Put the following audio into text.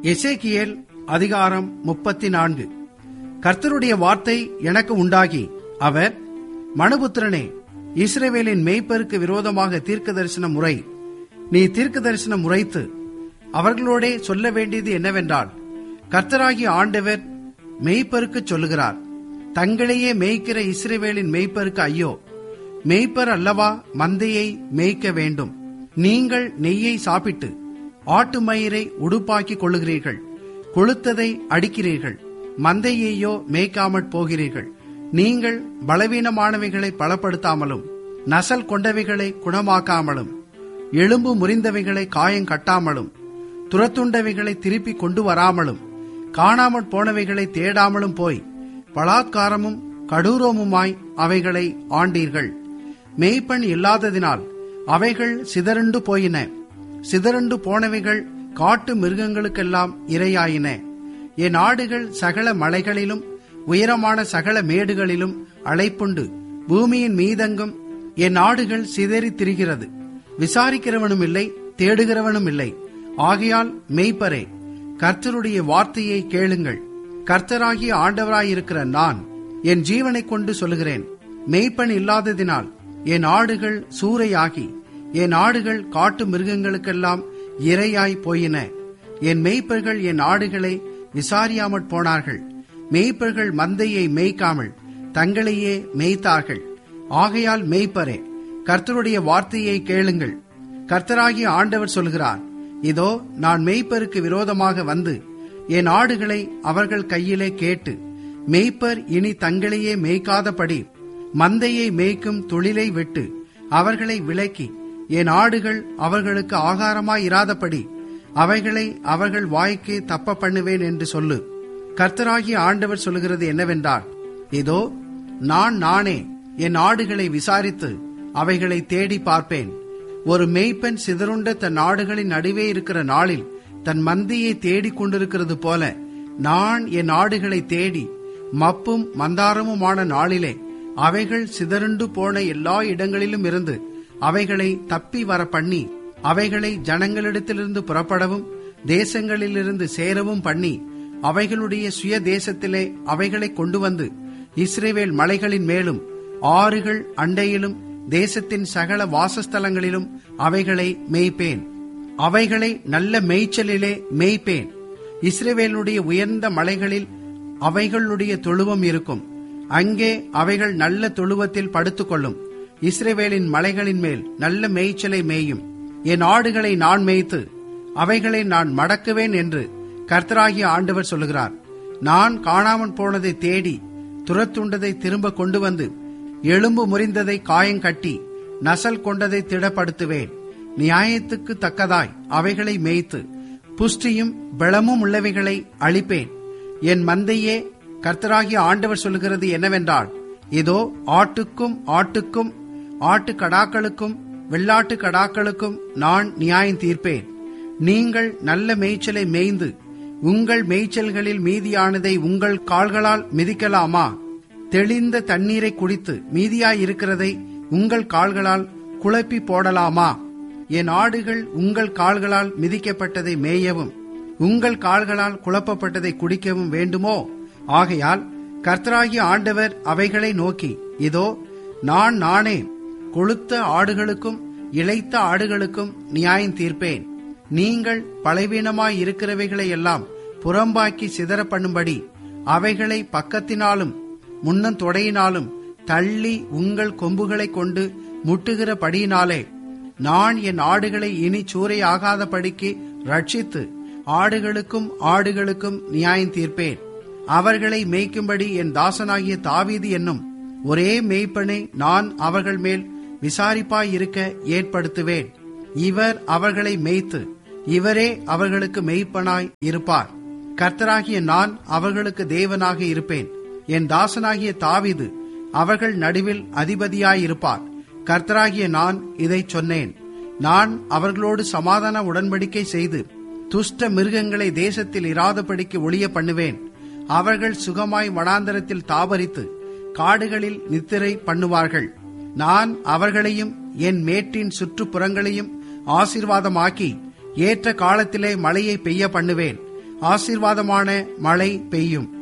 எசேக்கியேல் அதிகாரம் முப்பத்தி நான்கு கர்த்தருடைய வார்த்தை எனக்கு உண்டாகி அவர் மனுபுத்திரனே இஸ்ரவேலின் மேய்ப்பருக்கு விரோதமாக தீர்க்க தரிசனம் முறை நீ தீர்க்க தரிசனம் முறைத்து அவர்களோடே சொல்ல வேண்டியது என்னவென்றால் கர்த்தராகிய ஆண்டவர் மேய்ப்பருக்கு சொல்லுகிறார் தங்களையே மேய்க்கிற இஸ்ரவேலின் மேய்ப்பருக்கு ஐயோ மேய்ப்பர் அல்லவா மந்தையை மேய்க்க வேண்டும் நீங்கள் நெய்யை சாப்பிட்டு ஆட்டு மயிரை உடுப்பாக்கிக் கொள்ளுகிறீர்கள் கொளுத்ததை அடிக்கிறீர்கள் மந்தையையோ மேய்க்காமற் போகிறீர்கள் நீங்கள் பலவீனமானவைகளை பலப்படுத்தாமலும் நசல் கொண்டவைகளை குணமாக்காமலும் எலும்பு முறிந்தவைகளை காயம் கட்டாமலும் துரத்துண்டவைகளை திருப்பி கொண்டு வராமலும் காணாமற் போனவைகளை தேடாமலும் போய் பலாத்காரமும் கடூரமுமாய் அவைகளை ஆண்டீர்கள் மேய்ப்பன் இல்லாததினால் அவைகள் சிதறண்டு போயின சிதறண்டு போனவைகள் காட்டு மிருகங்களுக்கெல்லாம் இரையாயின என் ஆடுகள் சகல மலைகளிலும் உயரமான சகல மேடுகளிலும் அழைப்புண்டு பூமியின் மீதங்கும் என் ஆடுகள் சிதறி திரிகிறது விசாரிக்கிறவனும் இல்லை தேடுகிறவனும் இல்லை ஆகையால் மெய்ப்பரே கர்த்தருடைய வார்த்தையை கேளுங்கள் கர்த்தராகிய ஆண்டவராயிருக்கிற நான் என் ஜீவனைக் கொண்டு சொல்லுகிறேன் மெய்ப்பன் இல்லாததினால் என் ஆடுகள் சூறையாகி என் ஆடுகள் காட்டு மிருகங்களுக்கெல்லாம் இரையாய் போயின என் மெய்ப்பர்கள் என் ஆடுகளை விசாரியாமற் போனார்கள் மெய்ப்பர்கள் மந்தையை மேய்க்காமல் தங்களையே மேய்த்தார்கள் ஆகையால் மெய்ப்பரே கர்த்தருடைய வார்த்தையை கேளுங்கள் கர்த்தராகிய ஆண்டவர் சொல்கிறார் இதோ நான் மெய்ப்பருக்கு விரோதமாக வந்து என் ஆடுகளை அவர்கள் கையிலே கேட்டு மெய்ப்பர் இனி தங்களையே மேய்க்காதபடி மந்தையை மேய்க்கும் தொழிலை விட்டு அவர்களை விலக்கி என் ஆடுகள் அவர்களுக்கு ஆகாரமாயிராதபடி அவைகளை அவர்கள் வாய்க்கு தப்ப பண்ணுவேன் என்று சொல்லு கர்த்தராகிய ஆண்டவர் சொல்லுகிறது என்னவென்றால் இதோ நான் நானே என் ஆடுகளை விசாரித்து அவைகளை தேடி பார்ப்பேன் ஒரு மேய்ப்பன் சிதறுண்ட தன் ஆடுகளின் நடுவே இருக்கிற நாளில் தன் மந்தியை தேடிக் கொண்டிருக்கிறது போல நான் என் ஆடுகளை தேடி மப்பும் மந்தாரமுமான நாளிலே அவைகள் சிதறுண்டு போன எல்லா இடங்களிலும் இருந்து அவைகளை தப்பி வர பண்ணி அவைகளை ஜனங்களிடத்திலிருந்து புறப்படவும் தேசங்களிலிருந்து சேரவும் பண்ணி அவைகளுடைய சுய தேசத்திலே அவைகளை கொண்டு வந்து இஸ்ரேவேல் மலைகளின் மேலும் ஆறுகள் அண்டையிலும் தேசத்தின் சகல வாசஸ்தலங்களிலும் அவைகளை மேய்ப்பேன் அவைகளை நல்ல மேய்ச்சலிலே மேய்ப்பேன் இஸ்ரேவேலுடைய உயர்ந்த மலைகளில் அவைகளுடைய தொழுவம் இருக்கும் அங்கே அவைகள் நல்ல தொழுவத்தில் படுத்துக்கொள்ளும் இஸ்ரேவேலின் மலைகளின் மேல் நல்ல மேய்ச்சலை மேயும் என் ஆடுகளை நான் மேய்த்து அவைகளை நான் மடக்குவேன் என்று கர்த்தராகிய ஆண்டவர் சொல்லுகிறார் நான் காணாமற் போனதை தேடி துரத்துண்டதை திரும்ப கொண்டு வந்து எலும்பு முறிந்ததை காயங்கட்டி நசல் கொண்டதை திடப்படுத்துவேன் நியாயத்துக்கு தக்கதாய் அவைகளை மேய்த்து புஷ்டியும் பலமும் உள்ளவைகளை அழிப்பேன் என் மந்தையே கர்த்தராகிய ஆண்டவர் சொல்லுகிறது என்னவென்றால் இதோ ஆட்டுக்கும் ஆட்டுக்கும் ஆட்டு கடாக்களுக்கும் வெள்ளாட்டு கடாக்களுக்கும் நான் நியாயம் தீர்ப்பேன் நீங்கள் நல்ல மேய்ச்சலை மேய்ந்து உங்கள் மேய்ச்சல்களில் மீதியானதை உங்கள் கால்களால் மிதிக்கலாமா தெளிந்த தண்ணீரை குடித்து மீதியாயிருக்கிறதை உங்கள் கால்களால் குழப்பி போடலாமா என் ஆடுகள் உங்கள் கால்களால் மிதிக்கப்பட்டதை மேயவும் உங்கள் கால்களால் குழப்பப்பட்டதை குடிக்கவும் வேண்டுமோ ஆகையால் கர்த்தராகிய ஆண்டவர் அவைகளை நோக்கி இதோ நான் நானே கொளுத்த ஆடுகளுக்கும் இளைத்த ஆடுகளுக்கும் நியாயம் தீர்ப்பேன் நீங்கள் பலவீனமாய் இருக்கிறவைகளை எல்லாம் புறம்பாக்கி சிதற பண்ணும்படி அவைகளை பக்கத்தினாலும் முன்னன் தொடையினாலும் தள்ளி உங்கள் கொம்புகளை கொண்டு முட்டுகிறபடியினாலே நான் என் ஆடுகளை இனி சூறையாகாதபடிக்கு ரட்சித்து ஆடுகளுக்கும் ஆடுகளுக்கும் நியாயம் தீர்ப்பேன் அவர்களை மேய்க்கும்படி என் தாசனாகிய தாவீது என்னும் ஒரே மேய்ப்பனை நான் அவர்கள் மேல் விசாரிப்பாயிருக்க ஏற்படுத்துவேன் இவர் அவர்களை மேய்த்து இவரே அவர்களுக்கு மெய்ப்பனாய் இருப்பார் கர்த்தராகிய நான் அவர்களுக்கு தேவனாக இருப்பேன் என் தாசனாகிய தாவிது அவர்கள் நடுவில் அதிபதியாயிருப்பார் கர்த்தராகிய நான் இதை சொன்னேன் நான் அவர்களோடு சமாதான உடன்படிக்கை செய்து துஷ்ட மிருகங்களை தேசத்தில் இராதபடிக்கு ஒளிய பண்ணுவேன் அவர்கள் சுகமாய் வனாந்தரத்தில் தாபரித்து காடுகளில் நித்திரை பண்ணுவார்கள் நான் அவர்களையும் என் மேட்டின் சுற்றுப்புறங்களையும் ஆசீர்வாதமாக்கி ஏற்ற காலத்திலே மழையை பெய்ய பண்ணுவேன் ஆசீர்வாதமான மழை பெய்யும்